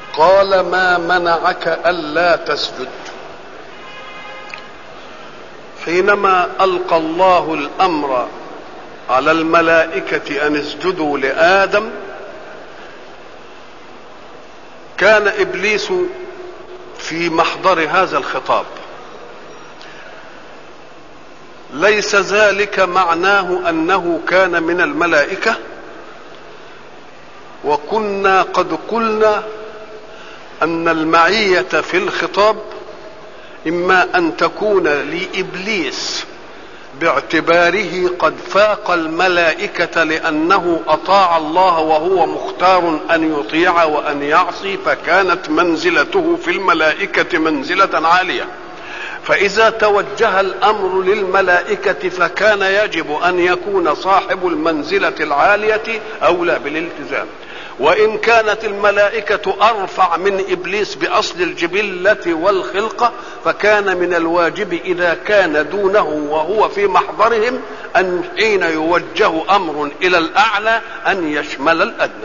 قال ما منعك الا تسجد حينما القى الله الامر على الملائكه ان اسجدوا لادم كان ابليس في محضر هذا الخطاب ليس ذلك معناه انه كان من الملائكه وكنا قد قلنا ان المعيه في الخطاب اما ان تكون لابليس باعتباره قد فاق الملائكه لانه اطاع الله وهو مختار ان يطيع وان يعصي فكانت منزلته في الملائكه منزله عاليه فإذا توجه الأمر للملائكة فكان يجب أن يكون صاحب المنزلة العالية أولى بالالتزام وإن كانت الملائكة أرفع من إبليس بأصل الجبلة والخلقة فكان من الواجب إذا كان دونه وهو في محضرهم أن حين يوجه أمر إلى الأعلى أن يشمل الأدنى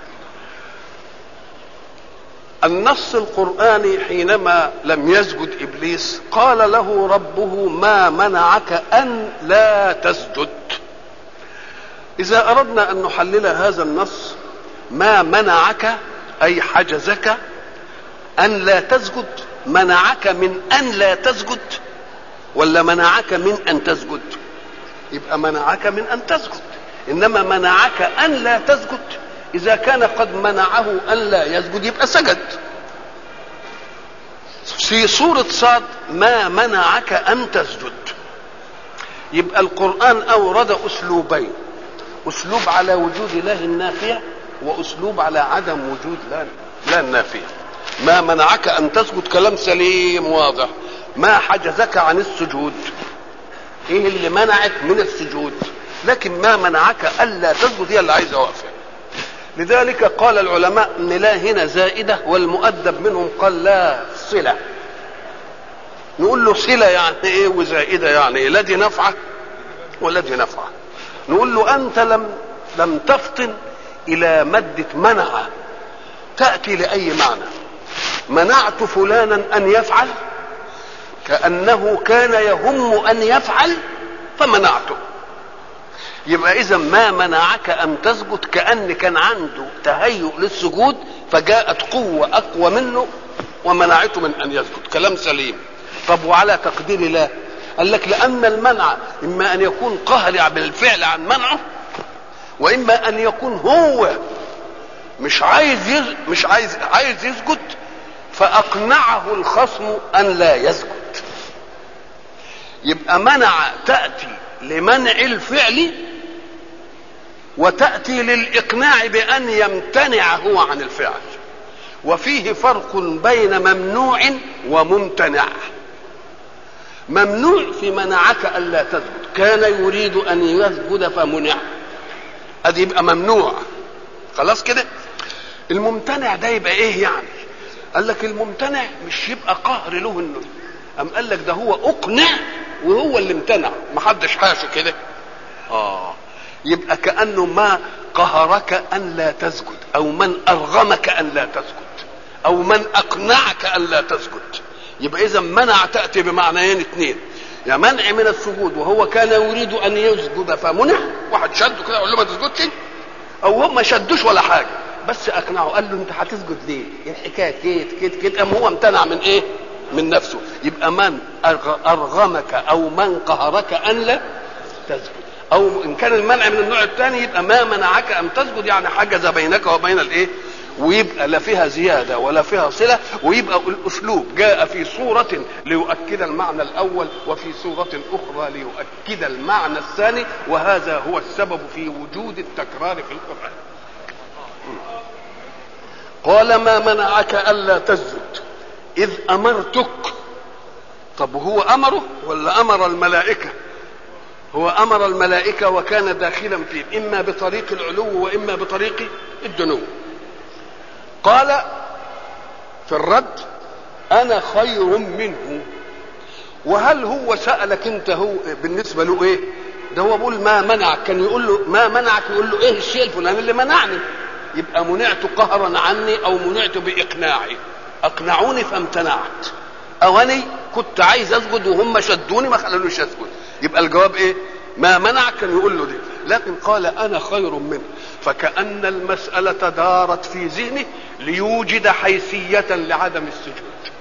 النص القرآني حينما لم يسجد إبليس قال له ربه ما منعك أن لا تسجد إذا أردنا أن نحلل هذا النص ما منعك أي حجزك أن لا تسجد منعك من أن لا تسجد ولا منعك من أن تسجد يبقى منعك من أن تسجد إنما منعك أن لا تسجد إذا كان قد منعه أن لا يسجد يبقى سجد في سورة صاد ما منعك أن تسجد يبقى القرآن أورد أسلوبين أسلوب على وجود الله النافية وأسلوب على عدم وجود لا لا النافية ما منعك أن تسجد كلام سليم واضح ما حجزك عن السجود ايه اللي منعك من السجود لكن ما منعك الا تسجد هي اللي عايزه واقفه لذلك قال العلماء ان لا هنا زائده والمؤدب منهم قال لا صله نقول له صله يعني ايه وزائده يعني ايه لا دي نفعه ولا دي نفعه نقول له انت لم لم تفطن الى ماده منع تاتي لاي معنى منعت فلانا ان يفعل كانه كان يهم ان يفعل فمنعته يبقى اذا ما منعك ان تسجد كان كان عنده تهيؤ للسجود فجاءت قوه اقوى منه ومنعته من ان يسجد كلام سليم طب وعلى تقدير الله قال لك لان المنع اما ان يكون قهر بالفعل عن منعه واما ان يكون هو مش عايز يز... مش عايز عايز يسجد فاقنعه الخصم ان لا يسجد يبقى منع تاتي لمنع الفعل وتأتي للإقناع بأن يمتنع هو عن الفعل وفيه فرق بين ممنوع وممتنع ممنوع في منعك ألا تسجد كان يريد أن يسجد فمنع أدي يبقى ممنوع خلاص كده الممتنع ده يبقى ايه يعني قال لك الممتنع مش يبقى قهر له انه أم قال لك ده هو أقنع وهو اللي امتنع محدش حاشي كده اه يبقى كانه ما قهرك ان لا تسجد او من ارغمك ان لا تسجد او من اقنعك ان لا تسجد يبقى اذا منع تاتي بمعنيين اثنين يا منع من السجود وهو كان يريد ان يسجد فمنع واحد شده كده يقول له ما تسجدش او هو ما شدوش ولا حاجه بس اقنعه قال له انت هتسجد ليه؟ الحكايه كيت كيت كيت قام هو امتنع من ايه؟ من نفسه يبقى من ارغمك او من قهرك ان لا تسجد او ان كان المنع من النوع الثاني يبقى ما منعك ان تسجد يعني حجز بينك وبين الايه ويبقى لا فيها زياده ولا فيها صله ويبقى الاسلوب جاء في صوره ليؤكد المعنى الاول وفي صوره اخرى ليؤكد المعنى الثاني وهذا هو السبب في وجود التكرار في القران قال ما منعك الا تسجد اذ امرتك طب هو امره ولا امر الملائكه هو امر الملائكه وكان داخلا فيه اما بطريق العلو واما بطريق الدنو قال في الرد انا خير منه وهل هو سالك انت هو بالنسبه له ايه ده هو بيقول ما منعك كان يقول له ما منعك يقول له ايه الشيء الفلاني اللي منعني يبقى منعت قهرا عني او منعت باقناعي اقنعوني فامتنعت اواني كنت عايز اسجد وهم شدوني ما خلونيش اسجد يبقى الجواب ايه ما منعك كان يقول له دي لكن قال انا خير منه فكأن المسألة دارت في ذهنه ليوجد حيثية لعدم السجود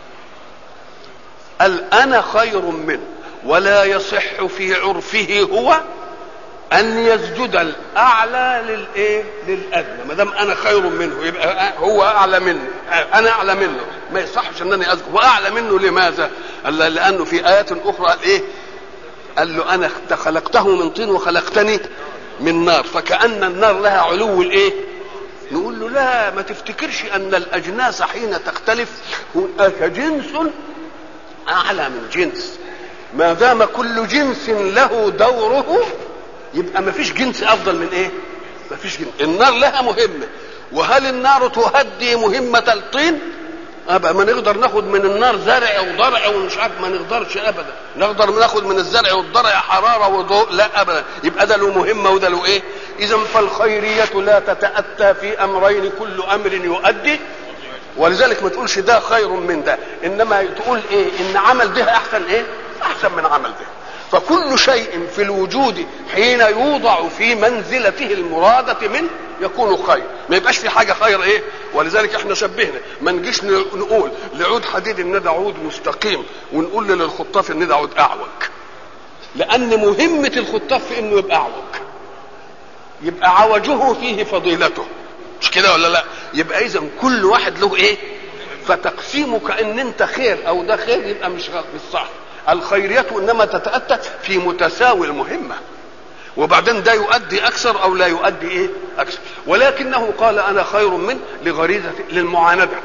قال انا خير منه ولا يصح في عرفه هو ان يسجد الاعلى للايه للادنى ما دام انا خير منه يبقى هو اعلى منه انا اعلى منه ما يصحش انني اسجد واعلى منه لماذا قال لانه في ايات اخرى قال ايه قال له انا خلقته من طين وخلقتني من نار فكأن النار لها علو الايه نقول له لا ما تفتكرش ان الاجناس حين تختلف هناك جنس اعلى من جنس ما دام كل جنس له دوره يبقى ما فيش جنس افضل من ايه ما فيش جنس النار لها مهمه وهل النار تهدي مهمه الطين ابقى ما نقدر ناخد من النار زرع وضرع ومش عارف ما نقدرش ابدا نقدر ناخد من الزرع والضرع حراره وضوء لا ابدا يبقى ده له مهمه وده له ايه اذا فالخيريه لا تتاتى في امرين كل امر يؤدي ولذلك ما تقولش ده خير من ده انما تقول ايه ان عمل ده احسن ايه احسن من عمل ده فكل شيء في الوجود حين يوضع في منزلته المرادة منه يكون خير ما يبقاش في حاجة خير ايه ولذلك احنا شبهنا ما نجيش نقول لعود حديد ان ده عود مستقيم ونقول للخطاف ان ده عود اعوج لان مهمة الخطاف في انه يبقى اعوج يبقى عوجه فيه فضيلته مش كده ولا لا يبقى اذا كل واحد له ايه فتقسيمك ان انت خير او ده خير يبقى مش مش صح الخيرية انما تتأتى في متساوي المهمة وبعدين ده يؤدي اكثر او لا يؤدي ايه اكثر ولكنه قال انا خير من لغريزة للمعاندة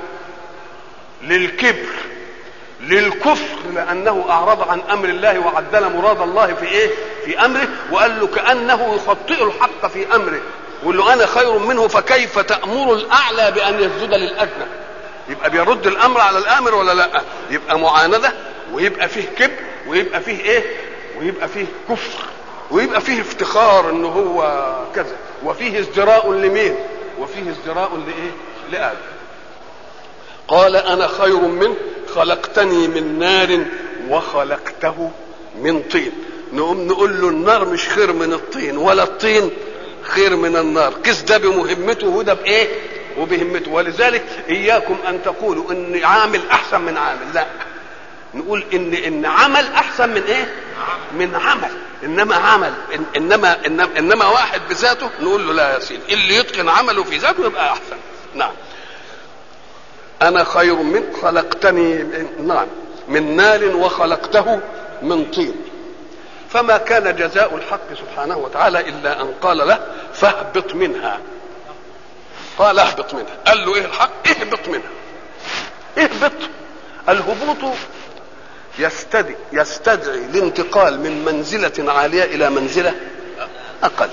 للكبر للكفر لانه اعرض عن امر الله وعدل مراد الله في ايه في امره وقال له كانه يخطئ الحق في امره يقول له انا خير منه فكيف تامر الاعلى بان يسجد للادنى يبقى بيرد الامر على الامر ولا لا يبقى معانده ويبقى فيه كبر ويبقى فيه ايه ويبقى فيه كفر ويبقى فيه افتخار ان هو كذا وفيه ازدراء لمين وفيه ازدراء لايه لآدم قال انا خير منه خلقتني من نار وخلقته من طين نقوم نقول له النار مش خير من الطين ولا الطين خير من النار قس ده بمهمته وده بايه وبهمته ولذلك اياكم ان تقولوا ان عامل احسن من عامل لا نقول ان ان عمل احسن من ايه من عمل انما عمل إن انما انما, إنما واحد بذاته نقول له لا يا سيدي اللي يتقن عمله في ذاته يبقى احسن نعم انا خير من خلقتني نعم من نار وخلقته من طين فما كان جزاء الحق سبحانه وتعالى الا ان قال له فاهبط منها قال اهبط منها قال له ايه الحق اهبط منها اهبط الهبوط يستدعي يستدعي الانتقال من منزلة عالية إلى منزلة أقل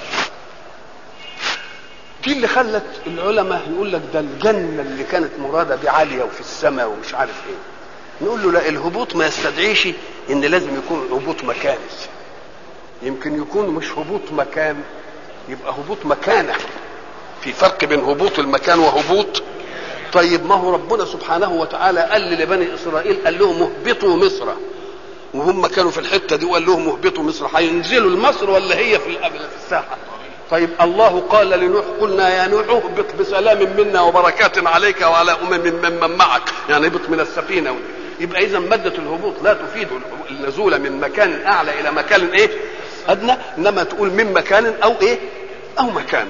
دي اللي خلت العلماء يقول لك ده الجنة اللي كانت مرادة بعالية وفي السماء ومش عارف ايه نقول له لا الهبوط ما يستدعيش ان لازم يكون هبوط مكاني يمكن يكون مش هبوط مكان يبقى هبوط مكانه في فرق بين هبوط المكان وهبوط طيب ما هو ربنا سبحانه وتعالى قال لبني اسرائيل قال لهم اهبطوا مصر وهم كانوا في الحته دي وقال لهم اهبطوا مصر هينزلوا لمصر ولا هي في في الساحه طيب الله قال لنوح قلنا يا نوح اهبط بسلام منا وبركات عليك وعلى امم ممن معك يعني اهبط من السفينه يبقى اذا ماده الهبوط لا تفيد النزول من مكان اعلى الى مكان ايه ادنى انما تقول من مكان او ايه او مكانه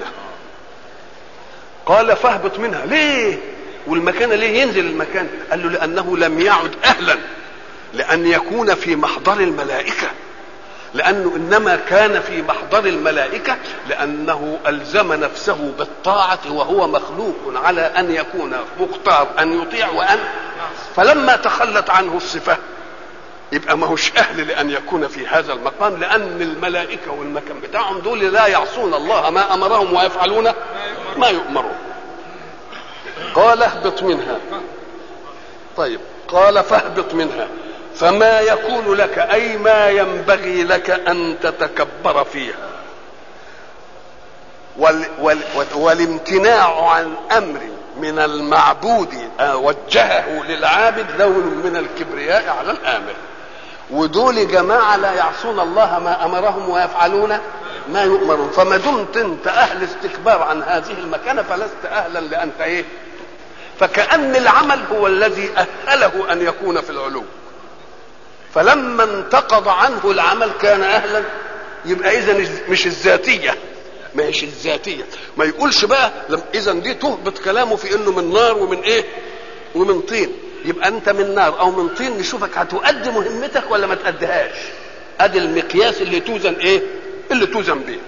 قال فاهبط منها ليه والمكان ليه ينزل المكان قال له لانه لم يعد اهلا لان يكون في محضر الملائكه لانه انما كان في محضر الملائكه لانه الزم نفسه بالطاعه وهو مخلوق على ان يكون مختار ان يطيع وان فلما تخلت عنه الصفه يبقى ما هوش اهل لان يكون في هذا المقام لان الملائكه والمكان بتاعهم دول لا يعصون الله ما امرهم ويفعلون ما يؤمرون قال اهبط منها طيب قال فاهبط منها فما يكون لك اي ما ينبغي لك ان تتكبر فيها وال وال والامتناع عن امر من المعبود وجهه للعابد لون من الكبرياء على الامر ودول جماعه لا يعصون الله ما امرهم ويفعلون ما يؤمرون فما دمت انت اهل استكبار عن هذه المكانه فلست اهلا لانت ايه فكأن العمل هو الذي أهله أن يكون في العلو فلما انتقض عنه العمل كان أهلا يبقى إذا مش الذاتية مش الذاتية ما يقولش بقى إذا دي تهبط كلامه في إنه من نار ومن إيه ومن طين يبقى أنت من نار أو من طين نشوفك هتؤدي مهمتك ولا ما تأديهاش أدي المقياس اللي توزن إيه اللي توزن به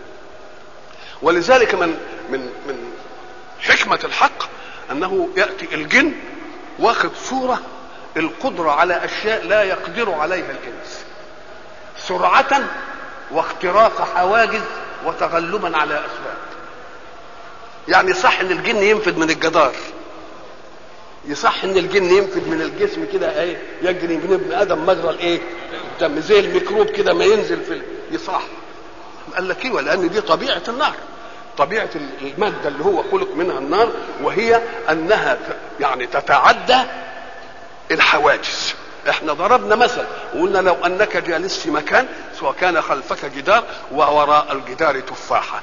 ولذلك من من من حكمة الحق انه ياتي الجن واخد صوره القدره على اشياء لا يقدر عليها الانس سرعه واختراق حواجز وتغلبا على اسباب يعني صح ان الجن ينفذ من الجدار يصح ان الجن ينفذ من الجسم كده ايه يجري من ابن ادم مجرى الايه الدم زي الميكروب كده ما ينزل في يصح قال لك ايوه لان دي طبيعه النار طبيعة المادة اللي هو خلق منها النار وهي أنها يعني تتعدى الحواجز احنا ضربنا مثل وقلنا لو انك جالس في مكان سواء كان خلفك جدار ووراء الجدار تفاحة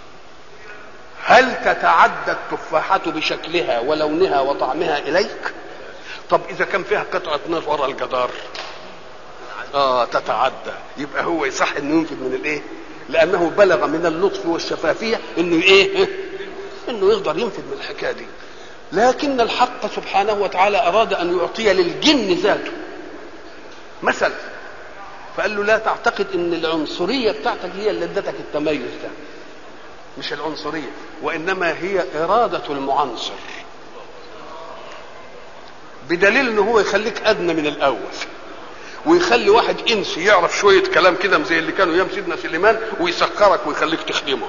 هل تتعدى التفاحة بشكلها ولونها وطعمها إليك طب إذا كان فيها قطعة نار وراء الجدار آه تتعدى يبقى هو يصح إنه ينفذ من الإيه؟ لانه بلغ من اللطف والشفافيه انه ايه انه يقدر ينفذ من الحكايه دي لكن الحق سبحانه وتعالى اراد ان يعطي للجن ذاته مثل فقال له لا تعتقد ان العنصريه بتاعتك هي اللي ادتك التميز ده مش العنصريه وانما هي اراده المعنصر بدليل ان هو يخليك ادنى من الاول ويخلي واحد انسي يعرف شويه كلام كده زي اللي كانوا ايام سيدنا سليمان ويسكرك ويخليك تخدمه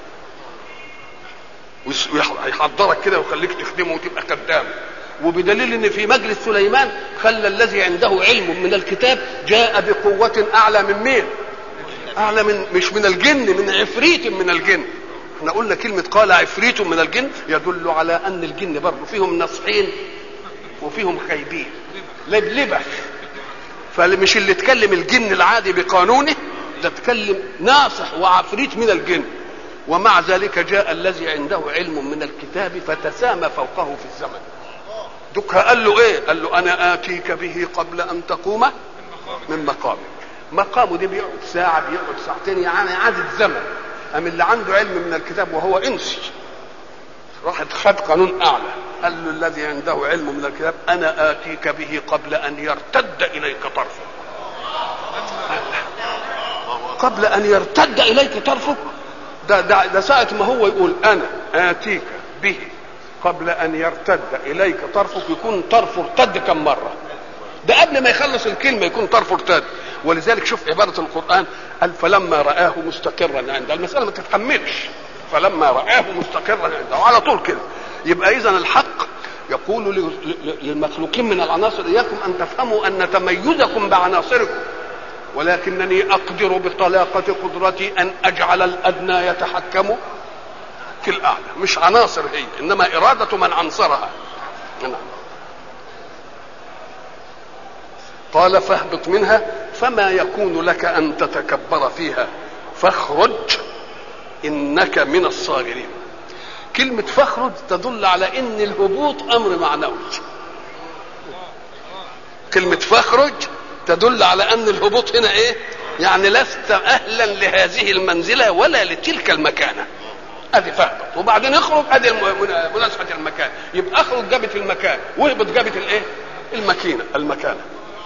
ويحضرك كده ويخليك تخدمه وتبقى خدام وبدليل ان في مجلس سليمان خلى الذي عنده علم من الكتاب جاء بقوة اعلى من مين؟ اعلى من مش من الجن من عفريت من الجن احنا قلنا كلمة قال عفريت من الجن يدل على ان الجن برضه فيهم نصحين وفيهم خايبين لبلبة فمش اللي تكلم الجن العادي بقانونه ده تكلم ناصح وعفريت من الجن ومع ذلك جاء الذي عنده علم من الكتاب فتسامى فوقه في الزمن دكها قال له ايه قال له انا اتيك به قبل ان تقوم من مقامك مقامه دي بيقعد ساعة بيقعد ساعتين يعني عدد زمن أم اللي عنده علم من الكتاب وهو انسي راح خد قانون اعلى قال له الذي عنده علم من الكتاب انا اتيك به قبل ان يرتد اليك طرفك قبل ان يرتد اليك طرفك ده, ده, ده ساعة ما هو يقول انا اتيك به قبل ان يرتد اليك طرفك يكون طرفه ارتد كم مرة ده قبل ما يخلص الكلمة يكون طرفه ارتد ولذلك شوف عبارة القرآن قال فلما رآه مستقرا عنده المسألة ما تتحملش فلما رآه مستقرا عنده على طول كده يبقى إذا الحق يقول للمخلوقين من العناصر إياكم أن تفهموا أن تميزكم بعناصركم ولكنني أقدر بطلاقة قدرتي أن أجعل الأدنى يتحكم في الأعلى مش عناصر هي إنما إرادة من عنصرها نعم قال فاهبط منها فما يكون لك أن تتكبر فيها فاخرج انك من الصاغرين كلمة فاخرج تدل على ان الهبوط امر معنوي كلمة فاخرج تدل على ان الهبوط هنا ايه يعني لست اهلا لهذه المنزلة ولا لتلك المكانة ادي فاهبط وبعدين اخرج ادي مناسبة المكان يبقى اخرج جابت المكان واهبط جابت الايه الماكينة المكانة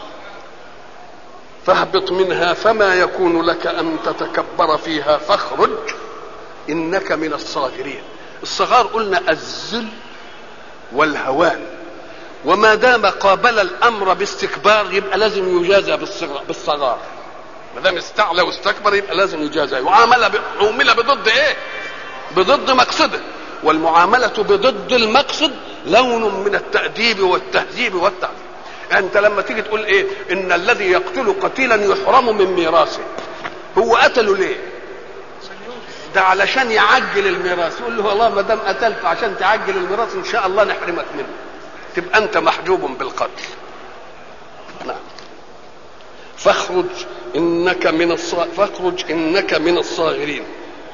فاهبط منها فما يكون لك ان تتكبر فيها فاخرج انك من الصاغرين الصغار قلنا الذل والهوان وما دام قابل الامر باستكبار يبقى لازم يجازى بالصغار ما دام استعلى واستكبر يبقى لازم يجازى وعامل عومل بضد ايه بضد مقصده والمعاملة بضد المقصد لون من التأديب والتهذيب والتعذيب انت لما تيجي تقول ايه ان الذي يقتل قتيلا يحرم من ميراثه هو قتله ليه ده علشان يعجل الميراث يقول له والله ما دام قتلته عشان تعجل الميراث ان شاء الله نحرمك منه تبقى انت محجوب بالقتل نعم فاخرج انك من الص... فاخرج انك من الصاغرين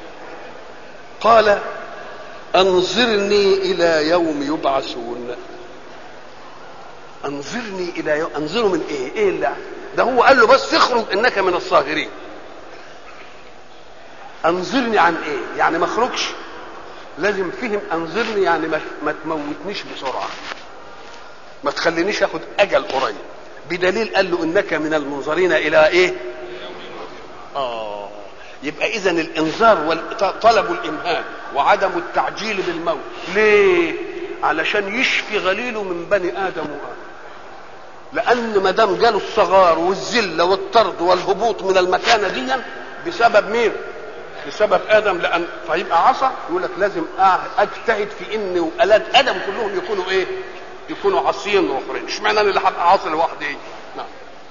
قال انظرني الى يوم يبعثون انظرني الى يوم انظره من ايه ايه اللي ده هو قال له بس اخرج انك من الصاغرين انظرني عن ايه يعني ما اخرجش لازم فهم انظرني يعني ما, ما تموتنيش بسرعه ما تخلينيش اخد اجل قريب بدليل قال له انك من المنظرين الى ايه اه يبقى اذا الانذار وطلب الامهال وعدم التعجيل بالموت ليه علشان يشفي غليله من بني ادم وآدم لان ما دام جاله الصغار والذله والطرد والهبوط من المكانه دي بسبب مين بسبب ادم لان فيبقى عصى يقول لك لازم اجتهد في ان اولاد ادم كلهم يكونوا ايه يكونوا عاصيين واخرين اشمعنى انا اللي هبقى عاصي لوحدي نعم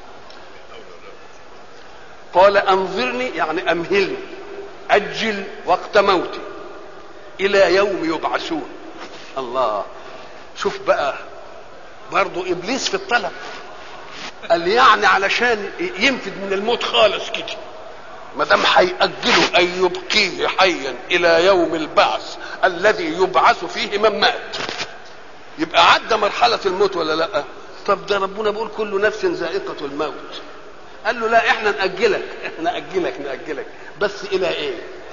قال انظرني يعني امهلني اجل وقت موتي الى يوم يبعثون الله شوف بقى برضه ابليس في الطلب قال يعني علشان ينفد من الموت خالص كده ما دام هيأجله أن يبقيه حيا إلى يوم البعث الذي يبعث فيه من مات يبقى عدى مرحلة الموت ولا لا طب ده ربنا بيقول كل نفس ذائقة الموت قال له لا احنا نأجلك احنا نأجلك نأجلك بس إلى ايه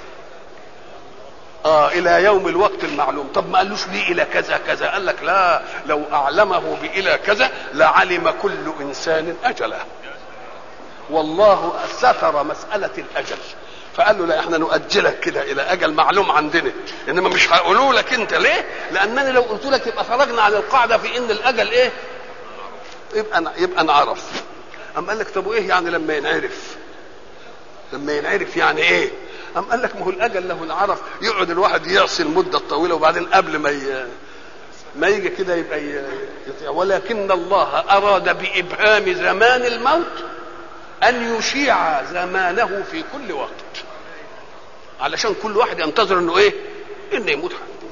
اه الى يوم الوقت المعلوم طب ما قالوش ليه الى كذا كذا قال لك لا لو اعلمه بالى كذا لعلم كل انسان اجله والله ستر مساله الاجل فقال له لا احنا نؤجلك كده الى اجل معلوم عندنا انما مش هقولوا لك انت ليه لانني لو قلت لك يبقى خرجنا عن القاعده في ان الاجل ايه يبقى يبقى نعرف اما قال لك طب وايه يعني لما ينعرف لما ينعرف يعني ايه أم قال لك ما هو الأجل له العرف يقعد الواحد يعصي المدة الطويلة وبعدين قبل ما ي... ما يجي كده يبقى ي... ولكن الله أراد بإبهام زمان الموت أن يشيع زمانه في كل وقت علشان كل واحد ينتظر انه ايه؟ انه يموت حد.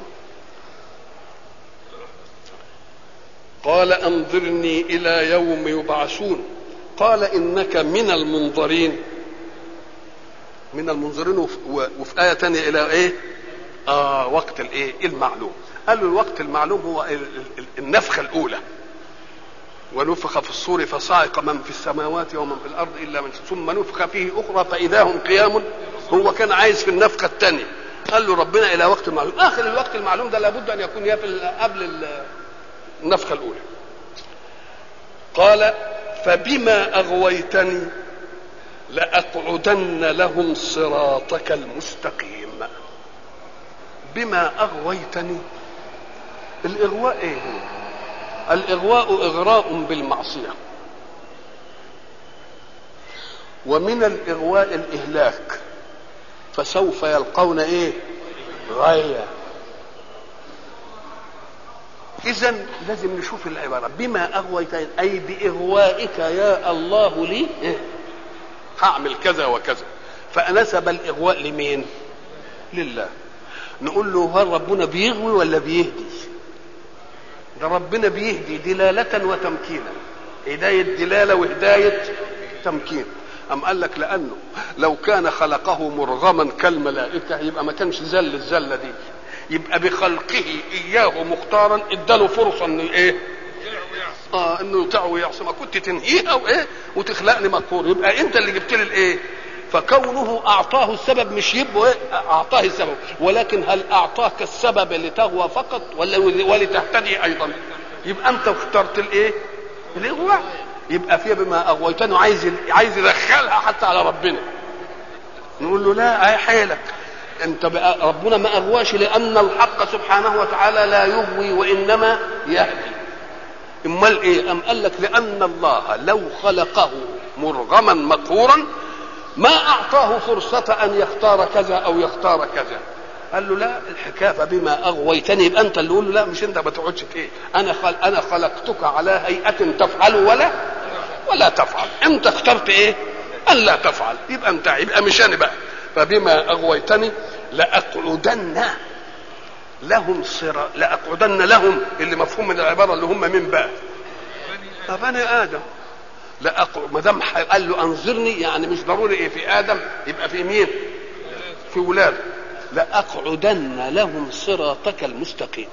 قال انظرني الى يوم يبعثون قال انك من المنظرين من المنظرين وفي, وفي آية تانية إلى إيه؟ آه وقت الإيه؟ المعلوم. قالوا الوقت المعلوم هو النفخة الأولى. ونفخ في الصور فصعق من في السماوات ومن في الأرض إلا من ثم نفخ فيه أخرى فإذا هم قيام هو كان عايز في النفخة الثانية. قال له ربنا إلى وقت معلوم. آخر الوقت المعلوم ده لابد أن يكون قبل النفخة الأولى. قال فبما أغويتني لأقعدن لهم صراطك المستقيم بما أغويتني الإغواء إيه هو الإغواء إغراء بالمعصية ومن الإغواء الإهلاك فسوف يلقون إيه غاية إذا لازم نشوف العبارة بما أغويتني أي بإغوائك يا الله لي إيه؟ هعمل كذا وكذا فنسب الاغواء لمين لله نقول له هل ربنا بيغوي ولا بيهدي ده ربنا بيهدي دلالة وتمكينا هداية دلالة وهداية تمكين أم قال لك لأنه لو كان خلقه مرغما كالملائكة يبقى ما كانش زل الزلة دي يبقى بخلقه إياه مختارا اداله فرصة إنه إيه اه انه يطيع ويعصي ما كنت تنهيها وايه وتخلقني مقهور يبقى انت اللي جبت لي الايه فكونه اعطاه السبب مش يبقى إيه؟ اعطاه السبب ولكن هل اعطاك السبب لتغوى فقط ولا ولتهتدي ايضا يبقى انت اخترت الايه الاغواء يبقى فيها بما اغويتني عايز عايز يدخلها حتى على ربنا نقول له لا اي حيلك انت بقى ربنا ما اغواش لان الحق سبحانه وتعالى لا يغوي وانما يهدي امال ايه ام قال لك لان الله لو خلقه مرغما مقهورا ما اعطاه فرصه ان يختار كذا او يختار كذا قال له لا الحكايه فبما اغويتني يبقى انت اللي قول له لا مش انت ما تقعدش ايه انا خل... انا خلقتك على هيئه تفعل ولا ولا تفعل انت اخترت ايه ان لا تفعل يبقى انت يبقى مش انا بقى فبما اغويتني لاقعدن لهم صراط لاقعدن لهم اللي مفهوم من العباره اللي هم من بقى بني ادم لا ما دام قال له انظرني يعني مش ضروري ايه في ادم يبقى في مين؟ في ولاده لاقعدن لهم صراطك المستقيم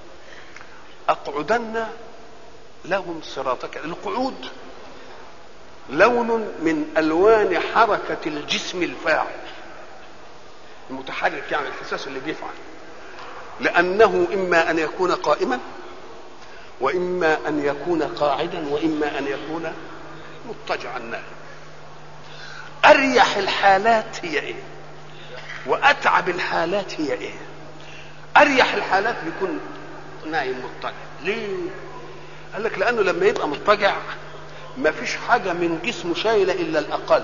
اقعدن لهم صراطك القعود لون من الوان حركه الجسم الفاعل المتحرك يعني الحساس اللي بيفعل لانه اما ان يكون قائما واما ان يكون قاعدا واما ان يكون مضطجعا نائم اريح الحالات هي ايه واتعب الحالات هي ايه اريح الحالات بيكون نايم مضطجع ليه قال لك لانه لما يبقى مضطجع ما فيش حاجه من جسمه شايله الا الاقل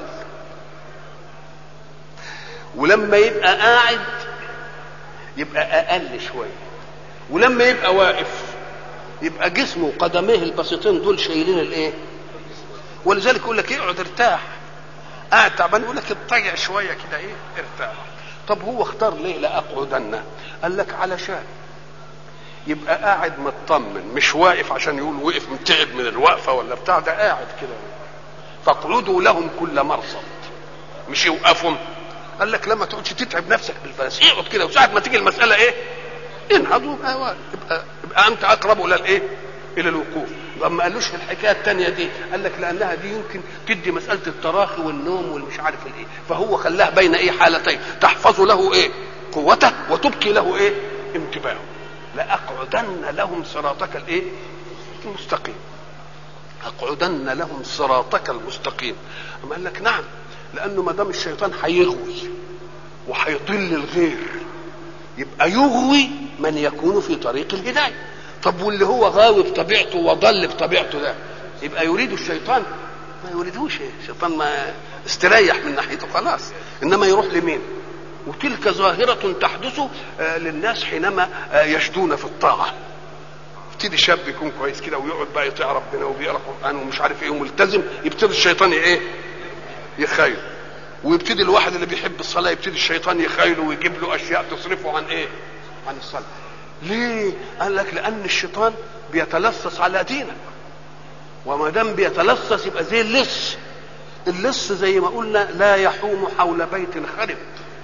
ولما يبقى قاعد يبقى اقل شويه ولما يبقى واقف يبقى جسمه وقدميه البسيطين دول شايلين الايه ولذلك يقول لك اقعد ارتاح قاعد تعبان يقول لك اضطجع شويه كده ايه ارتاح طب هو اختار ليه لاقعدن قال لك علشان يبقى قاعد مطمن مش واقف عشان يقول وقف تعب من الوقفه ولا بتاع ده قاعد كده فاقعدوا لهم كل مرصد مش يوقفهم قال لك لما تقعدش تتعب نفسك بالفلس اقعد كده وساعه ما تيجي المساله ايه انهضوا يبقى يبقى انت اقرب الى الايه الى الوقوف ما قالوش في الحكايه الثانيه دي قال لك لانها دي يمكن تدي مساله التراخي والنوم والمش عارف الايه فهو خلاها بين ايه حالتين تحفظ له ايه قوته وتبقي له ايه انتباهه لاقعدن لهم صراطك الايه المستقيم اقعدن لهم صراطك المستقيم اما قال لك نعم لانه ما دام الشيطان هيغوي وهيضل الغير يبقى يغوي من يكون في طريق الهدايه طب واللي هو غاوي بطبيعته وضل بطبيعته ده يبقى يريد الشيطان ما يريدوش الشيطان ما استريح من ناحيته خلاص انما يروح لمين وتلك ظاهرة تحدث للناس حينما يشدون في الطاعة يبتدي شاب يكون كويس كده ويقعد بقى يطيع ربنا وبيقرا قرآن ومش عارف ايه وملتزم يبتدي الشيطان ايه يخيل ويبتدي الواحد اللي بيحب الصلاة يبتدي الشيطان يخيله ويجيب له أشياء تصرفه عن إيه؟ عن الصلاة. ليه؟ قال لك لأن الشيطان بيتلصص على دينك. وما دام بيتلصص يبقى زي اللص. اللص زي ما قلنا لا يحوم حول بيت خرب.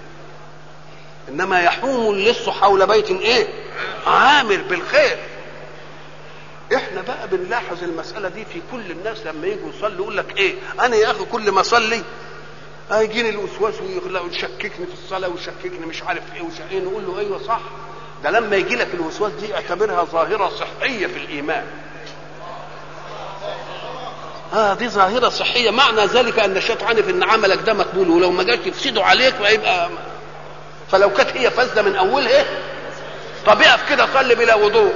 إنما يحوم اللص حول بيت إيه؟ عامر بالخير. احنا بقى بنلاحظ المسألة دي في كل الناس لما يجوا يصلوا يقول لك ايه؟ أنا يا أخي كل ما أصلي هيجيني الوسواس ويشككني في الصلاه ويشككني مش عارف ايه وشقين نقول له ايوه صح ده لما يجي لك الوسواس دي اعتبرها ظاهره صحيه في الايمان اه دي ظاهره صحيه معنى ذلك ان الشيطان عارف ان عملك ده مقبول ولو ما جاش يفسده عليك فيبقى فلو كانت هي فاسده من اولها طب اقف كده صلي بلا وضوء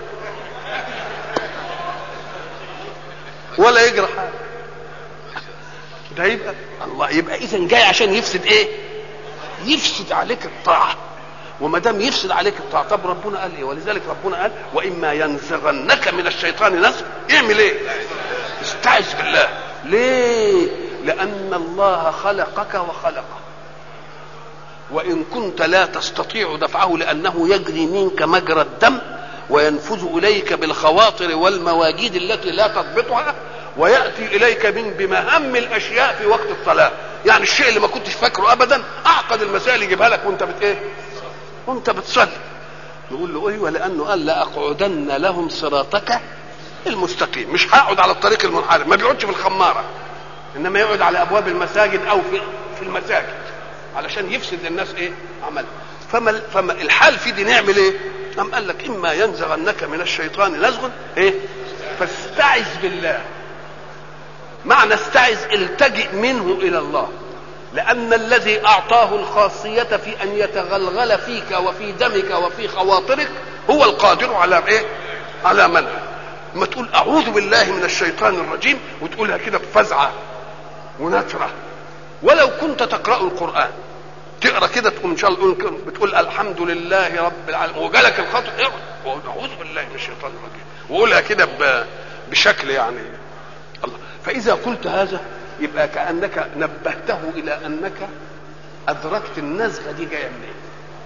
ولا يجرى حاجه ده يبقى الله يبقى اذا جاي عشان يفسد ايه؟ يفسد عليك الطاعه وما دام يفسد عليك الطاعه طب ربنا قال ايه؟ ولذلك ربنا قال واما ينزغنك من الشيطان نزغ اعمل ايه؟ استعذ بالله ليه؟ لان الله خلقك وخلقه وان كنت لا تستطيع دفعه لانه يجري منك مجرى الدم وينفذ اليك بالخواطر والمواجيد التي لا تضبطها وياتي اليك من بمهام الاشياء في وقت الصلاه يعني الشيء اللي ما كنتش فاكره ابدا اعقد المسائل يجيبها لك وانت بت ايه وانت بتصلي نقول له ايوه لانه قال لاقعدن لهم صراطك المستقيم مش هقعد على الطريق المنحرف ما بيقعدش في الخماره انما يقعد على ابواب المساجد او في في المساجد علشان يفسد للناس ايه عمل فما فما الحال في دي نعمل ايه أم قال لك إما ينزغنك من الشيطان نزغ إيه فاستعذ بالله معنى استعذ التجئ منه إلى الله لأن الذي أعطاه الخاصية في أن يتغلغل فيك وفي دمك وفي خواطرك هو القادر على إيه؟ على منعه ما تقول أعوذ بالله من الشيطان الرجيم وتقولها كده بفزعة ونترة ولو كنت تقرأ القرآن تقرا كده تقوم ان شاء الله بتقول الحمد لله رب العالمين وجالك الخطر اقرا اعوذ بالله من الشيطان الرجيم وقولها كده بشكل يعني الله فاذا قلت هذا يبقى كانك نبهته الى انك ادركت النزغه دي جايه منين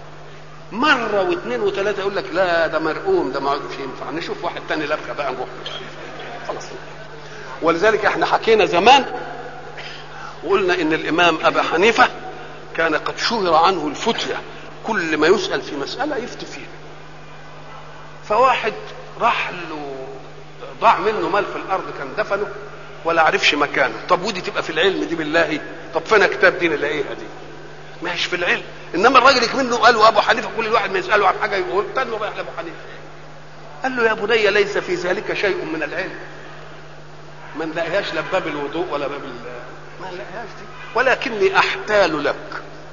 مره واثنين وثلاثه يقول لك لا ده مرقوم ده ما مش ينفع نشوف واحد تاني لبكه بقى نروح خلاص ولذلك احنا حكينا زمان وقلنا ان الامام ابا حنيفه كان قد شهر عنه الفتيه كل ما يسال في مساله يفتي فيها فواحد راح له ضاع منه مال في الارض كان دفنه ولا عرفش مكانه طب ودي تبقى في العلم دي بالله طب فين كتاب دين نلاقيها دي ماهيش في العلم انما الراجل منه قال ابو حنيفه كل واحد ما يساله عن حاجه يقول تاني رايح لابو حنيفه قال له يا بني ليس في ذلك شيء من العلم ما نلاقيهاش لا باب الوضوء ولا باب ما نلاقيهاش دي ولكني احتال لك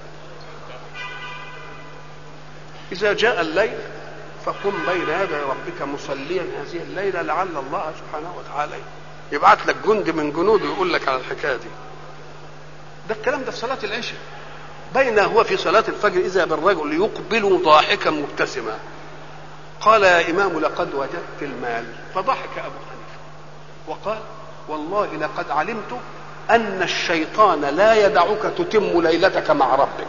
اذا جاء الليل فقم بين يدي ربك مصليا هذه الليله لعل الله سبحانه وتعالى يبعت لك جند من جنوده يقول لك على الحكايه دي ده الكلام ده في صلاه العشاء بين هو في صلاه الفجر اذا بالرجل يقبل ضاحكا مبتسما قال يا امام لقد وجدت المال فضحك ابو حنيفه وقال والله لقد علمت ان الشيطان لا يدعك تتم ليلتك مع ربك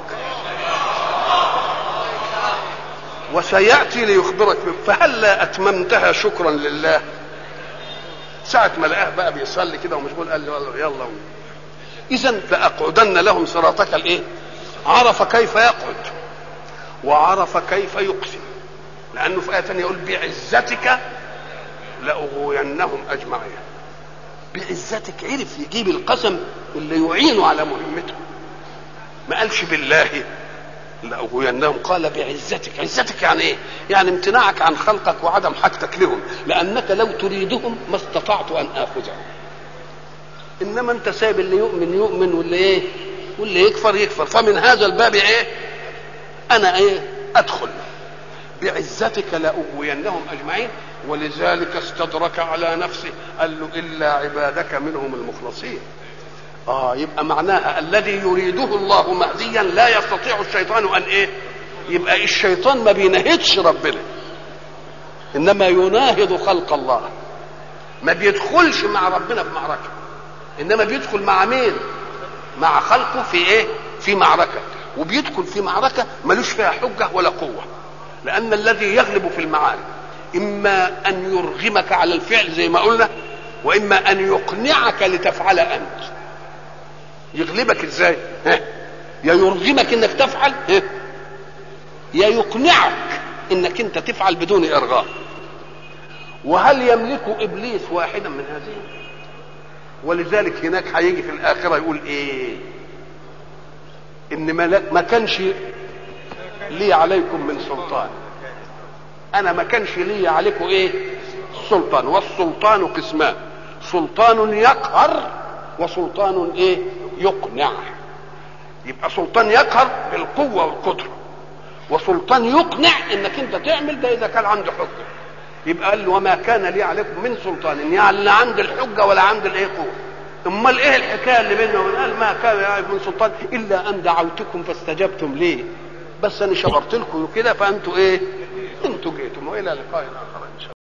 وسياتي ليخبرك فهلا اتممتها شكرا لله ساعة ما لقاه بقى بيصلي كده ومشغول قال له يلا إذا لأقعدن لهم صراطك الإيه؟ عرف كيف يقعد وعرف كيف يقسم لأنه في آية ثانية يقول بعزتك لأغوينهم أجمعين بعزتك عرف يجيب القسم اللي يعينه على مهمته ما قالش بالله لأغوينهم قال بعزتك عزتك يعني ايه يعني امتناعك عن خلقك وعدم حاجتك لهم لانك لو تريدهم ما استطعت ان اخذهم انما انت سايب اللي يؤمن يؤمن واللي ايه واللي يكفر يكفر فمن هذا الباب ايه انا ايه ادخل بعزتك لاغوينهم اجمعين ولذلك استدرك على نفسه قال له الا عبادك منهم المخلصين اه يبقى معناها الذي يريده الله مهديا لا يستطيع الشيطان ان ايه يبقى الشيطان ما بينهدش ربنا انما يناهض خلق الله ما بيدخلش مع ربنا في معركه انما بيدخل مع مين مع خلقه في ايه في معركه وبيدخل في معركه ملوش فيها حجه ولا قوه لان الذي يغلب في المعارك اما ان يرغمك على الفعل زي ما قلنا واما ان يقنعك لتفعل انت يغلبك ازاي ها؟ يا يرغمك انك تفعل ها؟ يا يقنعك انك انت تفعل بدون ارغام وهل يملك ابليس واحدا من هذه ولذلك هناك هيجي في الاخره يقول ايه ان ما كانش لي عليكم من سلطان انا ما كانش لي عليكم ايه سلطان والسلطان قسمان سلطان يقهر وسلطان ايه يقنع يبقى سلطان يقهر بالقوة والقدرة وسلطان يقنع انك انت تعمل ده اذا كان عنده حجة يبقى قال له وما كان لي عليكم من سلطان يعني لا عند الحجة ولا عند الايه قوة امال ايه الحكاية اللي بيننا وبين قال ما كان لي عليكم من سلطان الا ان دعوتكم فاستجبتم ليه بس انا شبرت لكم كده فانتوا ايه انتوا جيتم والى لقاء اخر ان شاء الله